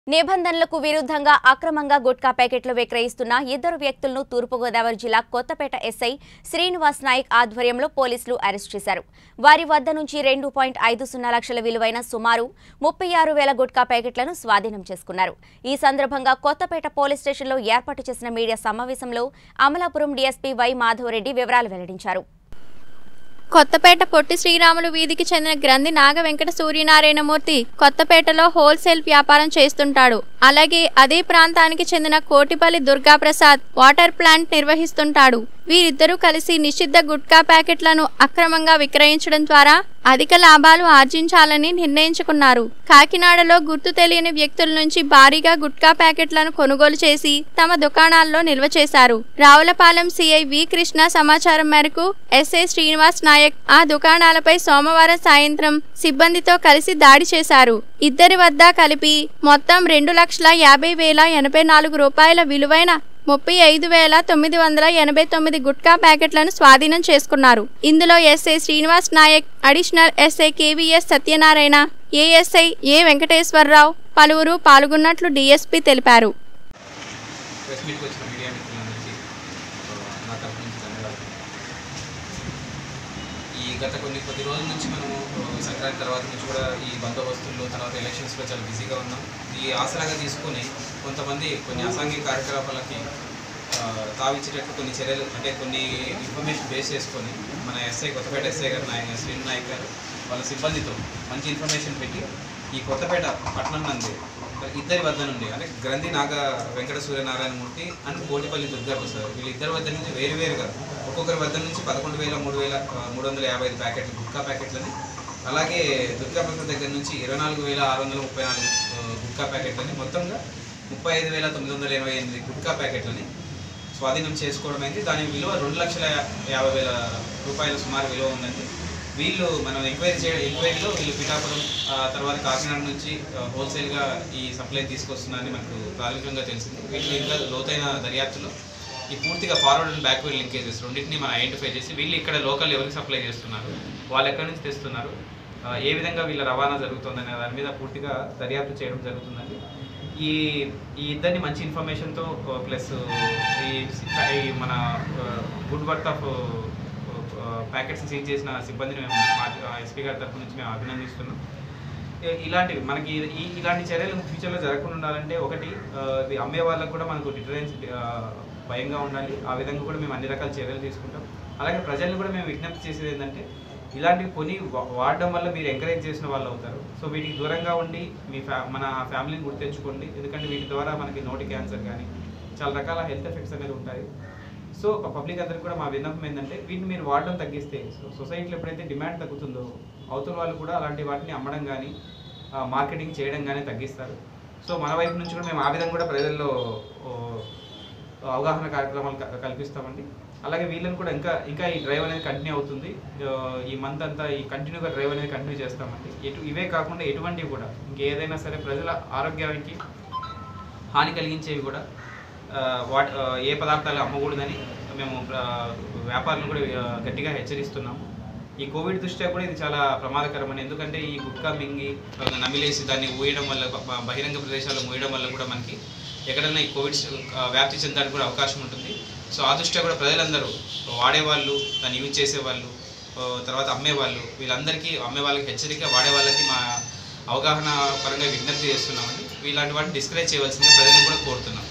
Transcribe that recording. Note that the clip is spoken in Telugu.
నిబంధనలకు విరుద్ధంగా అక్రమంగా గుట్కా ప్యాకెట్లు విక్రయిస్తున్న ఇద్దరు వ్యక్తులను తూర్పుగోదావరి జిల్లా కొత్తపేట ఎస్ఐ శ్రీనివాస్ నాయక్ ఆధ్వర్యంలో పోలీసులు అరెస్ట్ చేశారు వారి వద్ద నుంచి రెండు పాయింట్ ఐదు సున్నా లక్షల విలువైన సుమారు ముప్పై ఆరు వేల గుట్కా ప్యాకెట్లను స్వాధీనం చేసుకున్నారు ఈ సందర్భంగా కొత్తపేట పోలీస్ స్టేషన్లో ఏర్పాటు చేసిన మీడియా సమావేశంలో అమలాపురం డీఎస్పీ వై మాధవరెడ్డి వివరాలు వెల్లడించారు కొత్తపేట పొట్టి శ్రీరాములు వీధికి చెందిన గ్రంథి నాగ వెంకట సూర్యనారాయణమూర్తి కొత్తపేటలో హోల్సేల్ వ్యాపారం చేస్తుంటాడు అలాగే అదే ప్రాంతానికి చెందిన కోటిపల్లి దుర్గాప్రసాద్ వాటర్ ప్లాంట్ నిర్వహిస్తుంటాడు వీరిద్దరూ కలిసి నిషిద్ధ గుట్కా ప్యాకెట్లను అక్రమంగా విక్రయించడం ద్వారా అధిక లాభాలు ఆర్జించాలని నిర్ణయించుకున్నారు కాకినాడలో గుర్తు తెలియని వ్యక్తుల నుంచి భారీగా గుట్కా ప్యాకెట్లను కొనుగోలు చేసి తమ దుకాణాల్లో నిల్వ చేశారు రావులపాలెం సిఐ వి కృష్ణ సమాచారం మేరకు ఎస్ఐ శ్రీనివాస్ నాయక్ ఆ దుకాణాలపై సోమవారం సాయంత్రం సిబ్బందితో కలిసి దాడి చేశారు ఇద్దరి వద్ద కలిపి మొత్తం రెండు లక్షల యాభై వేల ఎనభై నాలుగు రూపాయల విలువైన ముప్పై ఐదు వేల తొమ్మిది వందల ఎనభై తొమ్మిది గుట్కా ప్యాకెట్లను స్వాధీనం చేసుకున్నారు ఇందులో SI Srinivas Nayak additional SI KVS Satyanarayana ASI A Venkateswara Rao పలువురు పాల్గొన్నట్లు డీఎస్పీ తెలిపారు ప్రెస్ మీట్కి వచ్చిన మీడియా మిత్రులందరికీ ఆ, నా తరఫు నుంచి ధన్యవాదాలు ఈ గత కొన్ని కొద్ది రోజుల నుంచి మనము ఆ, సంక్రాంతి తర్వాత నుంచి కూడా ఈ బందోబస్తుల్లో తర్వాత ఎలక్షన్స్లో చాలా బిజీగా ఉన్నాం ఈ ఆసరాగా తీసుకొని కొంతమంది కొన్ని అసాంఘిక కార్యకలాపాలకి ఆ, తావిచ్చేటట్లు కొన్ని చర్యలు అంటే కొన్ని ఇన్ఫర్మేషన్ బేస్ చేసుకొని మన ఎస్ఐ కొత్తపేట ఎస్ఐ గారు నాయక్ శ్రీను నాయక్ గారు వాళ్ళ సిబ్బందితో మంచి ఇన్ఫర్మేషన్ పెట్టి ఈ కొత్తపేట పట్టణం నందు ఇద్దరి వద్ద నుండి అంటే గ్రంథి నాగ వెంకట సూర్యనారాయణమూర్తి అండ్ కోటిపల్లి దుర్గా ప్రసాద్ వీళ్ళిద్దరి వద్ద నుంచి వేరువేరుగా ఒక్కొక్కరి వద్ద నుంచి పదకొండు వేల మూడు వేల ఆ, మూడు వందల యాభై ఐదు ప్యాకెట్లు గుట్కా ప్యాకెట్లని అలాగే దుర్గా ప్రసాద్ దగ్గర నుంచి ఇరవై నాలుగు వేల ఆరు వందల ముప్పై నాలుగు ఆ, గుట్కా ప్యాకెట్లని మొత్తంగా ముప్పై ఐదు వేల తొమ్మిది వందల ఎనభై ఎనిమిది గుట్కా ప్యాకెట్లని స్వాధీనం చేసుకోవడం అయింది దాని విలువ రెండు లక్షల యాభై వేల రూపాయల సుమారు విలువ ఉందండి వీళ్ళు మనం ఎంక్వైరీ చే ఎంక్వైరీలో వీళ్ళు పిఠాపురం ఆ, తర్వాత కాకినాడ నుంచి ఆ, హోల్సేల్గా ఈ సప్లై తీసుకొస్తున్నారని మనకు ప్రాథమికంగా తెలిసింది వీళ్ళు ఇంకా లోతైన దర్యాప్తులో ఈ పూర్తిగా ఫార్వర్డ్ అండ్ బ్యాక్వర్డ్ లింకేజెస్ రెండింటిని మనం ఐడెంటిఫై చేసి వీళ్ళు ఇక్కడ లోకల్ ఎవరికి సప్లై చేస్తున్నారు వాళ్ళు ఎక్కడి నుంచి తెస్తున్నారు ఆ, ఏ విధంగా వీళ్ళ రవాణా జరుగుతుందనే దాని మీద పూర్తిగా దర్యాప్తు చేయడం జరుగుతుందండి ఈ ఈ ఇద్దరిని మంచి ఇన్ఫర్మేషన్తో ప్లస్ ఈ ఈ మన good work of packets seize చేసిన సిబ్బందిని మేము ఎస్పీ గారి తరఫు నుంచి మేము అభినందిస్తున్నాం ఇ- ఇలాంటివి మనకి ఈ ఇలాంటి చర్యలు ఫ్యూచర్లో జరగకుండా ఉండాలంటే ఒకటి ఆ, ఇవి అమ్మే వాళ్ళకు కూడా మనకు డిటరెన్స్ భయంగా ఉండాలి ఆ విధంగా కూడా మేము అన్ని రకాల చర్యలు తీసుకుంటాం అలాగే ప్రజల్ని కూడా మేము విజ్ఞప్తి చేసేది ఏంటంటే ఇలాంటివి కొని వా- వాడడం వల్ల మీరు ఎంకరేజ్ చేసిన వాళ్ళు అవుతారు సో వీటికి దూరంగా ఉండి మీ ఫ్యా మన ఫ్యామిలీని గుర్తించుకోండి ఎందుకంటే వీటి ద్వారా మనకి నోటి క్యాన్సర్ కానీ చాలా రకాల హెల్త్ ఎఫెక్ట్స్ అనేది ఉంటాయి సో పబ్లిక్ అందరికి కూడా మా విన్నపం ఏంటంటే వీటిని మీరు వాడడం తగ్గిస్తే సో సొసైటీలో ఎప్పుడైతే డిమాండ్ తగ్గుతుందో అవతల వాళ్ళు కూడా అలాంటి వాటిని అమ్మడం కానీ మార్కెటింగ్ చేయడం కానీ తగ్గిస్తారు సో మన వైపు నుంచి కూడా మేము ఆ విధంగా కూడా ప్రజల్లో ఓ, అవగాహన కార్యక్రమాలు క- కల్పిస్తామండి అలాగే వీళ్ళని కూడా ఇంకా ఇంకా ఈ డ్రైవ్ అనేది కంటిన్యూ అవుతుంది ఆ, ఈ మంత్ అంతా ఈ కంటిన్యూగా డ్రైవ్ అనేది కంటిన్యూ చేస్తామండి ఎటు ఇవే కాకుండా ఎటువంటివి కూడా ఇంకేదైనా సరే ప్రజల ఆరోగ్యానికి హాని కలిగించేవి కూడా ఆ, వాట్ ఆ, ఏ పదార్థాలు అమ్మకూడదని మేము ఆ, వ్యాపారులను కూడా ఆ, గట్టిగా హెచ్చరిస్తున్నాము ఈ కోవిడ్ దృష్ట్యా కూడా ఇది చాలా ప్రమాదకరమని ఎందుకంటే ఈ గుట్కా మింగి ఆ, నమిలేసి దాన్ని ఊయడం వల్ల బ- బ- బహిరంగ ప్రదేశాల్లో మూయడం వల్ల కూడా మనకి ఎక్కడైనా ఈ కోవిడ్ ఆ, వ్యాప్తి చెందడానికి కూడా అవకాశం ఉంటుంది సో ఆ దృష్ట్యా కూడా ప్రజలందరూ వాడేవాళ్ళు దాన్ని యూజ్ చేసేవాళ్ళు ఆ, తర్వాత అమ్మేవాళ్ళు వీళ్ళందరికీ అమ్మే వాళ్ళకి హెచ్చరిక వాడే వాళ్ళకి మా అవగాహన పరంగా విజ్ఞప్తి చేస్తున్నామండి ఇలాంటి వాటిని డిస్కరేజ్ చేయవలసిందిగా ప్రజలను కూడా కోరుతున్నాం